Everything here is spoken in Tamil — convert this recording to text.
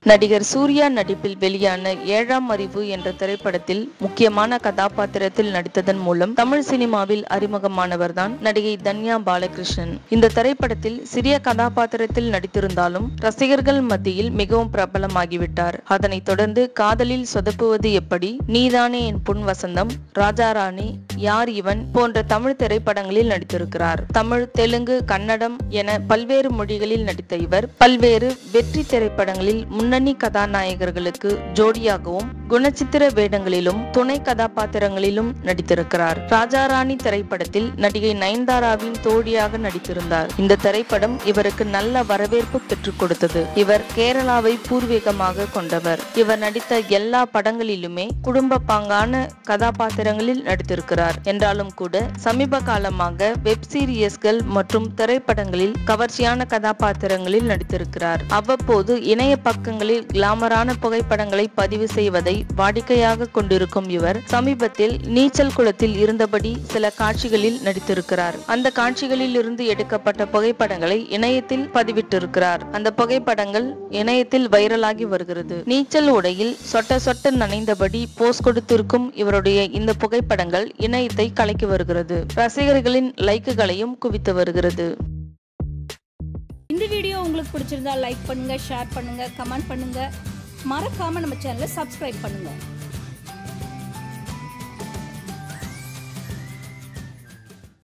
நடிகர் சூர்யா நடிப்பில் வெளியான ஏழாம் அறிவு என்ற திரைப்படத்தில் முக்கியமான கதாபாத்திரத்தில் நடித்ததன் மூலம் தமிழ் சினிமாவில் அறிமுகமானவர்தான் நடிகை தன்யா பாலகிருஷ்ணன் இந்த திரைப்படத்தில் சிறிய கதாபாத்திரத்தில் நடித்திருந்தாலும் ரசிகர்கள் மத்தியில் மிகவும் பிரபலமாகிவிட்டார் அதனைத் தொடர்ந்து காதலில் சொதப்புவது எப்படி நீதானே என் பொன் வசந்தம் ராஜாராணி யார் இவன் போன்ற தமிழ் திரைப்படங்களில் நடித்திருக்கிறார் தமிழ் தெலுங்கு கன்னடம் என பல்வேறு மொழிகளில் நடித்த இவர் பல்வேறு வெற்றி திரைப்படங்களில் முன்னணி கதாநாயகர்களுக்கு ஜோடியாகவும் குணச்சித்திர வேடங்களிலும் துணை கதாபாத்திரங்களிலும் நடித்திருக்கிறார் ராஜாராணி திரைப்படத்தில் நடிகை நயன்தாராவின் தோழியாக நடித்திருந்தார் இந்த திரைப்படம் இவருக்கு நல்ல வரவேற்பு பெற்றுக் கொடுத்தது இவர் கேரளாவை பூர்வீகமாக கொண்டவர் இவர் நடித்த எல்லா படங்களிலுமே குடும்ப பாங்கான கதாபாத்திரங்களில் நடித்திருக்கிறார் என்றாலும் கூட சமீப காலமாக வெப் சீரியஸ்கள் மற்றும் திரைப்படங்களில் கவர்ச்சியான கதாபாத்திரங்களில் நடித்திருக்கிறார் அவ்வப்போது இணைய பக்கங்களில் கிளாமரான புகைப்படங்களை பதிவு செய்வதை வாடிக்கையாக கொண்டிருக்கும் இவர் சமீபத்தில் நீச்சல் குளத்தில் இருந்தபடி சில காட்சிகளில் நடித்திருக்கிறார் அந்த காட்சிகளில் இருந்து எடுக்கப்பட்ட புகைப்படங்களை இணையத்தில் பதிவிட்டிருக்கிறார் அந்த புகைப்படங்கள் இணையத்தில் வைரலாகி வருகிறது நீச்சல் உடையில் சொட்ட சொட்ட நனைந்தபடி போஸ் கொடுத்திருக்கும் இவருடைய இந்த புகைப்படங்கள் இணையத்தை கலக்கி வருகிறது ரசிகர்களின் லைக்குகளையும் குவித்து வருகிறது இந்த வீடியோ உங்களுக்கு பிடிச்சிருந்தா லைக் பண்ணுங்க ஷேர் பண்ணுங்க கமெண்ட் பண்ணுங்க மறக்காம நம்ம சேனலை சப்ஸ்கிரைப் பண்ணுங்க